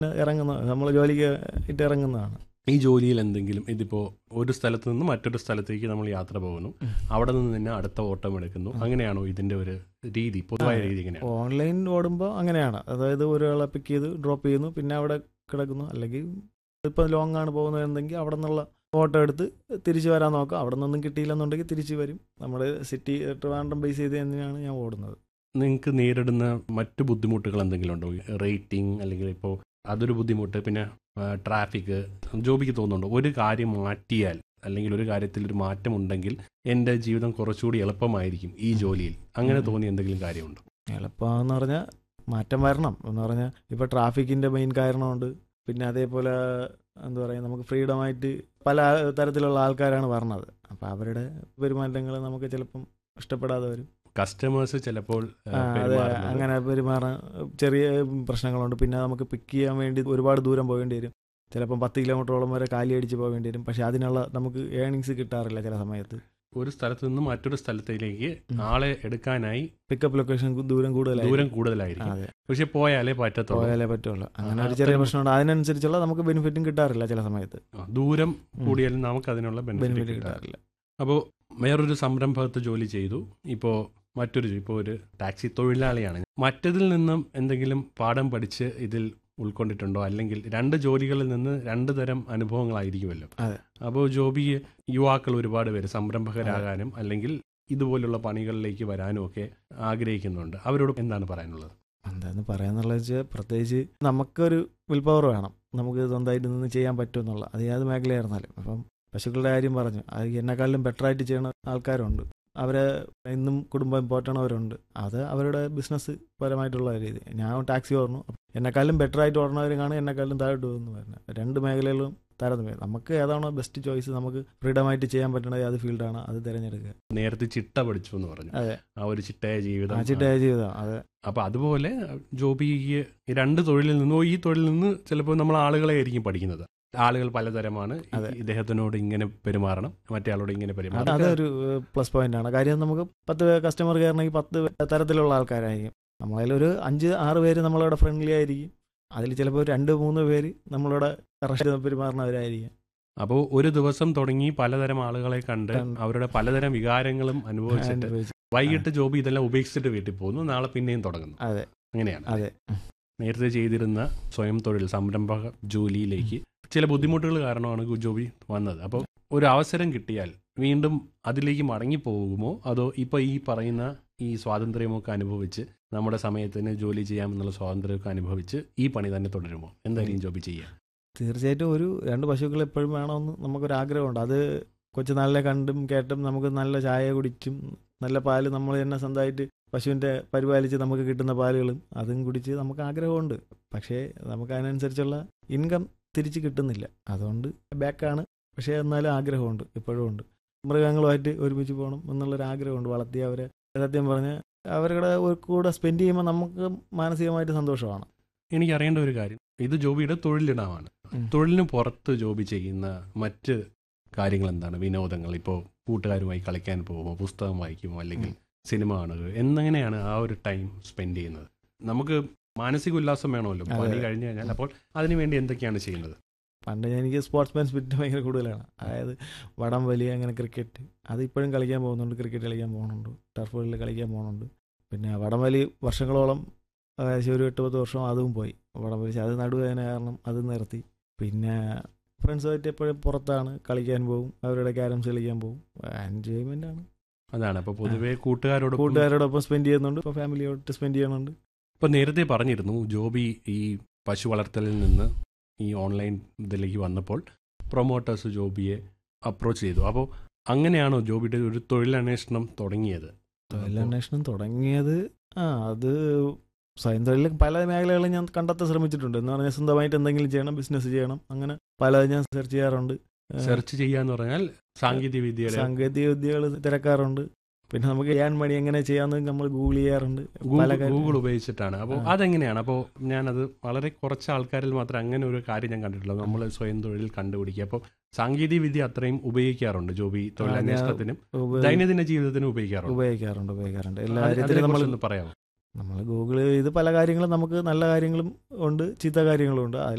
ഇറങ്ങുന്ന നമ്മൾ ജോലിക്ക് ഇട്ട് ഇറങ്ങുന്നതാണ് ഈ ജോലിയിൽ എന്തെങ്കിലും ഇതിപ്പോൾ ഒരു സ്ഥലത്ത് നിന്ന് മറ്റൊരു സ്ഥലത്തേക്ക് നമ്മൾ യാത്ര പോകുന്നു അവിടെ നിന്ന് തന്നെ അടുത്ത ഓട്ടം എടുക്കുന്നു അങ്ങനെയാണോ ഇതിന്റെ ഒരു രീതി പൊതുവായ രീതി എങ്ങനെയാണ് ഓൺലൈൻ ഓടുമ്പോൾ അങ്ങനെയാണ് അതായത് ഒരാളെ പിക്ക് ചെയ്ത് ഡ്രോപ്പ് ചെയ്യുന്നു പിന്നെ അവിടെ കിടക്കുന്നു അല്ലെങ്കിൽ ഇപ്പം ലോങ് ആണ് പോകുന്നതെങ്കിൽ അവിടെ നിന്നുള്ള ഫോട്ടോ എടുത്ത് തിരിച്ചു വരാൻ നോക്കാം അവിടെ നിന്നൊന്നും കിട്ടിയില്ലെന്നുണ്ടെങ്കിൽ തിരിച്ചു വരും നമ്മുടെ സിറ്റി ട്രിവാൻഡ്രം ബേസ് ചെയ്ത് തന്നെയാണ് ഞാൻ ഓടുന്നത് നിങ്ങൾക്ക് നേരിടുന്ന മറ്റു ബുദ്ധിമുട്ടുകൾ എന്തെങ്കിലും ഉണ്ടോ റേറ്റിംഗ് അല്ലെങ്കിൽ ഇപ്പോൾ അതൊരു ബുദ്ധിമുട്ട് പിന്നെ ട്രാഫിക് ജോബിക്ക് തോന്നുന്നുണ്ടോ ഒരു കാര്യം മാറ്റിയാൽ അല്ലെങ്കിൽ ഒരു കാര്യത്തിൽ ഒരു മാറ്റം ഉണ്ടെങ്കിൽ എൻ്റെ ജീവിതം കുറച്ചുകൂടി എളുപ്പമായിരിക്കും ഈ ജോലിയിൽ അങ്ങനെ ഉം. തോന്നിയ എന്തെങ്കിലും കാര്യമുണ്ടോ എളുപ്പമെന്ന് പറഞ്ഞാൽ മാറ്റം വരണം എന്ന് പറഞ്ഞാൽ ഇപ്പോൾ ട്രാഫിക്കിൻ്റെ മെയിൻ കാരണമുണ്ട് പിന്നെ അതേപോലെ എന്താ പറയുക നമുക്ക് ഫ്രീഡമായിട്ട് പല തരത്തിലുള്ള ആൾക്കാരാണ് പറഞ്ഞത് അപ്പോൾ അവരുടെ പെരുമാറ്റങ്ങൾ നമുക്ക് ചിലപ്പം ഇഷ്ടപ്പെടാതെ വരും കസ്റ്റമേഴ്സ് ചിലപ്പോൾ ആ, ആ, അതെ പെരുമാറുന്നത് അങ്ങനെ പെരുമാറാൻ ചെറിയ പ്രശ്നങ്ങളുണ്ട് പിന്നെ നമുക്ക് പിക്ക് ചെയ്യാൻ വേണ്ടി ഒരുപാട് ദൂരം പോകേണ്ടി വരും ചിലപ്പം പത്ത് കിലോമീറ്ററോളം വരെ കാലി അടിച്ച് പോകേണ്ടി വരും പക്ഷെ അതിനുള്ള നമുക്ക് ഏണിങ്സ് കിട്ടാറില്ല ചില സമയത്ത് ഒരു സ്ഥലത്ത് നിന്ന് മറ്റൊരു സ്ഥലത്തിലേക്ക് ഉം. ആളെ എടുക്കാനായി പിക്കപ്പ് ലൊക്കേഷൻ ദൂരം കൂടുതലായി ദൂരം കൂടുതലായിരിക്കും അതെ പക്ഷെ പോയാലേ പറ്റത്തുള്ളൂ പോയാലേ പറ്റുള്ളൂ അങ്ങനെ ആ, ഒരു ചെറിയ അത്തരം- പ്രശ്നമുണ്ട് അതിനനുസരിച്ചുള്ള നമുക്ക് ബെനിഫിറ്റും കിട്ടാറില്ല ചില സമയത്ത് ആ, ദൂരം ഉം. കൂടിയാലും നമുക്ക് അതിനുള്ള ബെനിഫിറ്റ് ബെനിഫിറ്റ് കിട്ടാറ് കിട്ടാറില്ല അപ്പോൾ വേറൊരു സംരംഭകത്ത് ജോലി ചെയ്തു ഇപ്പോൾ മറ്റൊരു ഇപ്പോൾ ഒരു ടാക്സി തൊഴിലാളിയാണ് മറ്റതിൽ നിന്നും എന്തെങ്കിലും പാഠം പഠിച്ച് ഇതിൽ ഉൾക്കൊണ്ടിട്ടുണ്ടോ അല്ലെങ്കിൽ രണ്ട് ജോലികളിൽ നിന്ന് രണ്ട് തരം അനുഭവങ്ങളായിരിക്കുമല്ലോ അതെ. അപ്പോൾ ജോബി യുവാക്കൾ ഒരുപാട് പേര് സംരംഭകരാകാനും അല്ലെങ്കിൽ ഇതുപോലുള്ള പണികളിലേക്ക് വരാനും ഒക്കെ ആഗ്രഹിക്കുന്നുണ്ട് അവരോട് എന്താണ് പറയാനുള്ളത് എന്താന്ന് പറയാന്നുള്ളത് വെച്ചാൽ പ്രത്യേകിച്ച് നമുക്കൊരു വിൽ പവർ വേണം നമുക്ക് സ്വന്തമായിട്ട് നിന്ന് ചെയ്യാൻ പറ്റുമെന്നുള്ള അത് ഏത് മേഖലയായിരുന്നാലും അപ്പം പശുക്കളുടെ കാര്യം പറഞ്ഞു അത് എന്നെക്കാളും ബെറ്ററായിട്ട് ചെയ്യുന്ന ആൾക്കാരുണ്ട് അവരെ ഇന്നും കുടുംബം പോറ്റണവരുണ്ട് അത് അവരുടെ ബിസിനസ് പരമായിട്ടുള്ള രീതി ഞാൻ ടാക്സി ഓടണം എന്നെക്കാളും ബെറ്ററായിട്ട് ഓടണവരും കാണും എന്നെക്കാളും താഴോട്ട് പോകുന്നു പറഞ്ഞത് രണ്ട് മേഖലകളിലും താരതമ്യം നമുക്ക് ഏതാണോ ബെസ്റ്റ് ചോയ്സ് നമുക്ക് ഫ്രീഡമായിട്ട് ചെയ്യാൻ പറ്റണത് അത് ഫീൽഡാണ് അത് തിരഞ്ഞെടുക്കുക നേരത്തെ ചിട്ട പഠിച്ചു എന്ന് പറഞ്ഞു അതെ ആ ഒരു ചിട്ടയ ജീവിതം ആച്ചിട്ടായ ജീവിതം അതെ അപ്പൊ അതുപോലെ ജോബിക്ക് ഈ രണ്ട് തൊഴിലിൽ നിന്നോ ഈ തൊഴിലിൽ നിന്ന് ചിലപ്പോൾ നമ്മൾ ആളുകളെ ആയിരിക്കും പഠിക്കുന്നത് ആളുകൾ പലതരമാണ് ഈ- അതെ. ഇദ്ദേഹത്തിനോട് ഇങ്ങനെ പെരുമാറണം മറ്റേ ആളോട് ഇങ്ങനെ അത് പെരുമാറണം അതൊരു പ്ലസ് പോയിന്റ് ആണ് കാര്യം നമുക്ക് പത്ത് കസ്റ്റമർ കയറണമെങ്കിൽ പത്ത് തരത്തിലുള്ള ആൾക്കാരായിരിക്കും നമ്മളതിൽ ഒരു അഞ്ച് ആറ് പേര് നമ്മളവിടെ ഫ്രണ്ട്ലി ആയിരിക്കും അതിൽ ചിലപ്പോൾ രണ്ട് മൂന്ന് പേര് നമ്മളവിടെ കറക്റ്റ് പെരുമാറുന്നവരായിരിക്കും അപ്പോൾ ഒരു ദിവസം തുടങ്ങി പലതരം ആളുകളെ കണ്ട് കണ്ട്. അവരുടെ പലതരം വികാരങ്ങളും അനുഭവിച്ചിട്ട് അനുഭവിച്ച്. വൈകിട്ട് ജോബി ഇതെല്ലാം ഉപേക്ഷിച്ചിട്ട് വീട്ടിൽ പോകുന്നു നാളെ പിന്നെയും തുടങ്ങുന്നു അതെ അങ്ങനെയാണ് അതെ നേരത്തെ ചെയ്തിരുന്ന സ്വയം തൊഴിൽ സംരംഭക ജോലിയിലേക്ക് ചില ബുദ്ധിമുട്ടുകൾ കാരണമാണ് ജോബി വന്നത് അപ്പോൾ ഒരു അവസരം കിട്ടിയാൽ വീണ്ടും അതിലേക്ക് മടങ്ങി പോകുമോ അതോ ഇപ്പോൾ ഈ പറയുന്ന ഈ സ്വാതന്ത്ര്യമൊക്കെ അനുഭവിച്ച് നമ്മുടെ സമയത്തിന് ജോലി ചെയ്യാമെന്നുള്ള സ്വാതന്ത്ര്യമൊക്കെ അനുഭവിച്ച് ഈ പണി തന്നെ തുടരുമോ എന്തായിരിക്കും ജോബി ചെയ്യുക തീർച്ചയായിട്ടും ഒരു രണ്ട് പശുക്കൾ എപ്പോഴും വേണമെന്ന് നമുക്കൊരു ആഗ്രഹമുണ്ട് അത് കൊച്ചുനാളിലെ കണ്ടും കേട്ടും നമുക്ക് നല്ല ചായ കുടിച്ചും നല്ല പാല് നമ്മൾ തന്നെ സ്വന്തമായിട്ട് പശുവിൻ്റെ പരിപാലിച്ച് നമുക്ക് കിട്ടുന്ന പാലുകളും അതും കുടിച്ച് നമുക്ക് ആഗ്രഹമുണ്ട് പക്ഷേ നമുക്ക് അതിനനുസരിച്ചുള്ള ഇൻകം തിരിച്ച് കിട്ടുന്നില്ല അതുകൊണ്ട് ബാക്കാണ് പക്ഷേ എന്നാലും ആഗ്രഹമുണ്ട് ഇപ്പോഴും ഉണ്ട് മൃഗങ്ങളുമായിട്ട് ഒരുമിച്ച് പോകണം എന്നുള്ളൊരു ആഗ്രഹമുണ്ട് വളർത്തി അവരെ സത്യം പറഞ്ഞ് അവരുടെ ഒരു കൂടെ സ്പെൻഡ് ചെയ്യുമ്പോൾ നമുക്ക് മാനസികമായിട്ട് സന്തോഷമാണ് എനിക്ക് അറിയേണ്ട ഒരു കാര്യം ഇത് ജോബിയുടെ തൊഴിലിടമാണ് ഉം. തൊഴിലിന് പുറത്ത് ജോബി ചെയ്യുന്ന മറ്റ് കാര്യങ്ങൾ എന്താണ് വിനോദങ്ങൾ ഇപ്പോൾ കൂട്ടുകാരുമായി കളിക്കാൻ പോകുമോ പുസ്തകം വായിക്കുമോ അല്ലെങ്കിൽ സിനിമ കാണുക എന്നെങ്ങനെയാണ് ആ ഒരു ടൈം സ്പെൻഡ് ചെയ്യുന്നത് നമുക്ക് മാനസിക ഉല്ലാസം വേണമല്ലോ അതെ. പണി കഴിഞ്ഞു കഴിഞ്ഞാൽ അപ്പോൾ അതിനു വേണ്ടി എന്തൊക്കെയാണ് ചെയ്യുന്നത് പണ്ട് എനിക്ക് സ്പോർട്സ്മാൻ സ്പിരിറ്റ് ഭയങ്കര കൂടുതലാണ് അതായത് വടം വലിയ അങ്ങനെ ക്രിക്കറ്റ് അത് ഇപ്പോഴും കളിക്കാൻ പോകുന്നുണ്ട് ക്രിക്കറ്റ് കളിക്കാൻ പോകുന്നുണ്ട് ടർഫ് കളിൽ കളിക്കാൻ പോകുന്നുണ്ട് പിന്നെ വടം വലി വർഷങ്ങളോളം ഏകദേശം ഒരു എട്ട് പത്ത് വർഷം അതും പോയി വടം വലി അത് നടുവേദന കാരണം അത് നിർത്തി പിന്നെ ഫ്രണ്ട്സുമായിട്ട് എപ്പോഴും പുറത്താണ് കളിക്കാൻ പോകും അവരുടെ ക്യാരംസ് കളിക്കാൻ പോകും എൻജോയ്മെൻ്റ് ആണ് അതാണ് അപ്പോൾ പൊതുവേ കൂട്ടുകാരോട് കൂട്ടുകാരോടൊപ്പം സ്പെൻഡ് ചെയ്യുന്നുണ്ട് ഇപ്പോൾ ഫാമിലിയോട്ട് സ്പെൻഡ് ചെയ്യുന്നുണ്ട് ഇപ്പോൾ നേരത്തെ പറഞ്ഞിരുന്നു ജോബി ഈ പശു വളർത്തലിൽ നിന്ന് ഈ ഓൺലൈൻ ഇതിലേക്ക് വന്നപ്പോൾ പ്രൊമോട്ടേഴ്സ് ജോബിയെ അപ്രോച്ച് ചെയ്തു അപ്പോൾ അങ്ങനെയാണോ ജോബിയുടെ ഒരു തൊഴിലന്വേഷണം തുടങ്ങിയത് തൊഴിലന്വേഷണം തുടങ്ങിയത് ആ അത് സ്വയം തൊഴിൽ പല മേഖലകളും ഞാൻ കണ്ടെത്താൻ ശ്രമിച്ചിട്ടുണ്ട് എന്ന് പറഞ്ഞാൽ സ്വന്തമായിട്ട് എന്തെങ്കിലും ചെയ്യണം ബിസിനസ് ചെയ്യണം അങ്ങനെ പല ഞാൻ സെർച്ച് ചെയ്യാറുണ്ട് ഏഹ് സെർച്ച് ചെയ്യാന്ന് പറഞ്ഞാൽ സാങ്കേതിക വിദ്യയുടെ സാങ്കേതിക വിദ്യകൾ തിരക്കാറുണ്ട് പിന്നെ നമുക്ക് ചെയ്യാൻ മണി എങ്ങനെ ചെയ്യാമെന്ന് നമ്മൾ ഗൂഗിൾ ചെയ്യാറുണ്ട് പല ഗൂഗിൾ കാര്യം- ഗൂഗിൾ ഉപയോഗിച്ചിട്ടാണ് അപ്പോൾ ആ. അതെങ്ങനെയാണ് അപ്പോൾ ഞാനത് വളരെ കുറച്ച് ആൾക്കാരിൽ മാത്രം അങ്ങനെ ഒരു കാര്യം ഞാൻ കണ്ടിട്ടുള്ളൂ നമ്മൾ സ്വയം തൊഴിൽ കണ്ടുപിടിക്കുക അപ്പോൾ സാങ്കേതിക വിദ്യ അത്രയും ഉപയോഗിക്കാറുണ്ട് ജോബി ഞാൻ തൊഴിലന്വേഷണത്തിനും ഉപയോഗി- ദൈനംദിന ജീവിതത്തിനും ഉപയോഗിക്കാറുണ്ട് ഉപയോഗിക്കാറുണ്ട് ഉപയോഗിക്കാറുണ്ട് എല്ലാ അത് കാര്യത്തിലും നമ്മൾ അതിനെക്കുറിച്ചൊന്ന് പറയാമോ നമ്മൾ ഗൂഗിൾ ഇത് പല കാര്യങ്ങളും നമുക്ക് നല്ല കാര്യങ്ങളും ഉണ്ട് ചീത്ത കാര്യങ്ങളും ഉണ്ട് അതിൽ